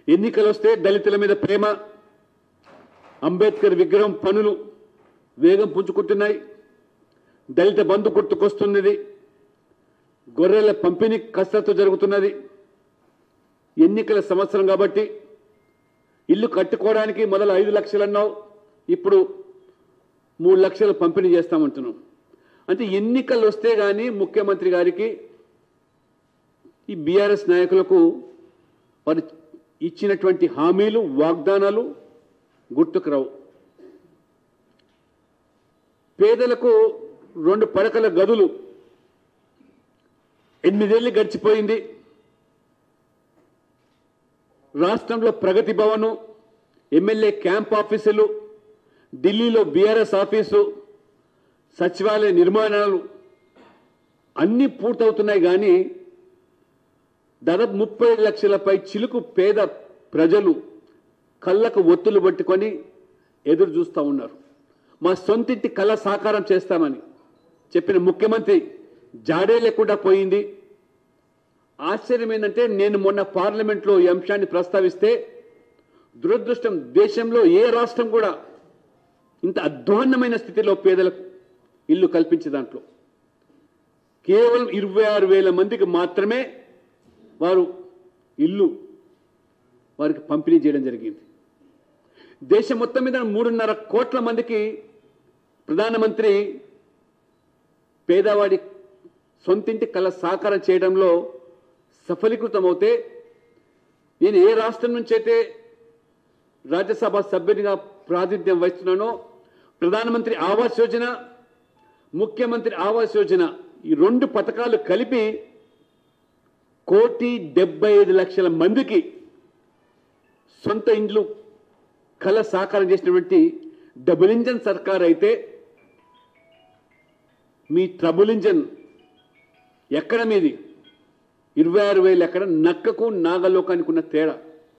ఎన్నికలు వస్తే దళితుల మీద ప్రేమ అంబేద్కర్ విగ్రహం పనులు వేగం పుంజుకుంటున్నాయి దళిత బంధు గుర్తుకొస్తున్నది గొర్రెల పంపిణీ కసరత్తు జరుగుతున్నది ఎన్నికల సంవత్సరం కాబట్టి ఇల్లు కట్టుకోవడానికి మొదలు ఐదు లక్షలు అన్నావు ఇప్పుడు మూడు లక్షలు పంపిణీ చేస్తామంటున్నాం అంటే ఎన్నికలు వస్తే కానీ ముఖ్యమంత్రి గారికి ఈ బీఆర్ఎస్ నాయకులకు వారు ఇచ్చినటువంటి హామీలు వాగ్దానాలు గుర్తుకు రావు పేదలకు రెండు పడకల గదులు ఎనిమిదేళ్ళు గడిచిపోయింది రాష్ట్రంలో ప్రగతి భవను ఎమ్మెల్యే క్యాంప్ ఆఫీసులు ఢిల్లీలో బీఆర్ఎస్ ఆఫీసు సచివాలయ నిర్మాణాలు అన్నీ పూర్తవుతున్నాయి కానీ దాదాపు ముప్పై లక్షలపై చిలుకు పేద ప్రజలు కళ్ళకు ఒత్తులు పట్టుకొని ఎదురు చూస్తూ ఉన్నారు మా సొంతింటి కళ సాకారం చేస్తామని చెప్పిన ముఖ్యమంత్రి జాడే లేకుండా పోయింది ఆశ్చర్యం ఏంటంటే నేను మొన్న పార్లమెంట్లో ఈ అంశాన్ని ప్రస్తావిస్తే దురదృష్టం దేశంలో ఏ రాష్ట్రం కూడా ఇంత అధ్వాన్నమైన స్థితిలో పేదలకు ఇల్లు కల్పించే దాంట్లో కేవలం ఇరవై ఆరు వేల మందికి మాత్రమే వారు ఇల్లు వారికి పంపిణీ చేయడం జరిగింది దేశం మొత్తం మీద మూడున్నర కోట్ల మందికి ప్రధానమంత్రి పేదవాడి సొంతింటి కళ సాకారం చేయడంలో సఫలీకృతమవుతే నేను ఏ రాష్ట్రం నుంచి అయితే రాజ్యసభ సభ్యునిగా ప్రాతినిధ్యం వహిస్తున్నానో ప్రధానమంత్రి ఆవాస్ యోజన ముఖ్యమంత్రి ఆవాస్ యోజన ఈ రెండు పథకాలు కలిపి కోటి డెబ్బై ఐదు లక్షల మందికి సొంత ఇండ్లు కళ సాకారం చేసినటువంటి డబుల్ ఇంజన్ సర్కార్ అయితే మీ ట్రబుల్ ఇంజన్ ఎక్కడ మీది ఇరవై ఆరు వేలు ఎక్కడ నక్కకు నాగలోకానికి ఉన్న తేడా